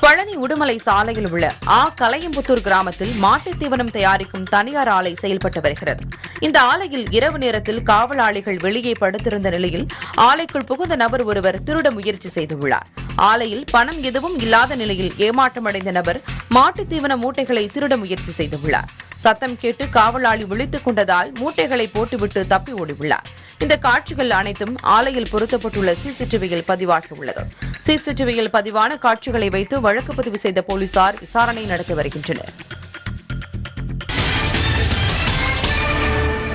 பழனி உடுமலை சாலையில் உள்ள ஆ கலையம்புத்தூர் கிராமத்தில் மாட்டுத் தீவனம் தயாரிக்கும் தனியார் ஆலை செயல்பட்டு வருகிறது இந்த ஆலையில் இரவு நேரத்தில் காவலாளிகள் வெளியே படுத்திருந்த நிலையில் ஆலைக்குள் புகுந்த நபர் ஒருவர் திருட முயற்சி செய்துள்ளார் ஆலையில் பணம் எதுவும் இல்லாத நிலையில் ஏமாற்றமடைந்த நபர் மாட்டுத் தீவன மூட்டைகளை திருட முயற்சி செய்துள்ளார் சத்தம் கேட்டு காவலாளி விழித்துக் கொண்டதால் மூட்டைகளை போட்டுவிட்டு தப்பி ஓடியுள்ளார் இந்த காட்சிகள் அனைத்தும் ஆலையில் பொருத்தப்பட்டுள்ள சிசிடிவியில் பதிவாகியுள்ளது சிசிடிவியில் பதிவான காட்சிகளை வைத்து வழக்கு பதிவு செய்த போலீசார் விசாரணை நடத்தி வருகின்றனர்